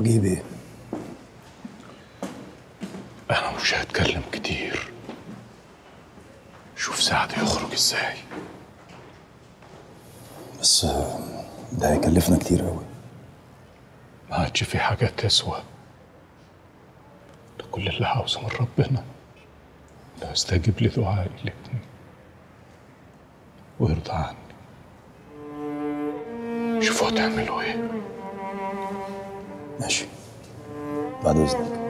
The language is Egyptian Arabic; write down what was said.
واجيب ايه انا مش هتكلم كتير شوف سعد يخرج ازاي بس آه، ده هيكلفنا كتير قوي ما عادش في حاجة تسوى ده كل اللي عاوزه من ربنا لا يستجيب لدعائي لابني ويرضى عني شوفوا هتعملوا ايه ماشي بعد اذنك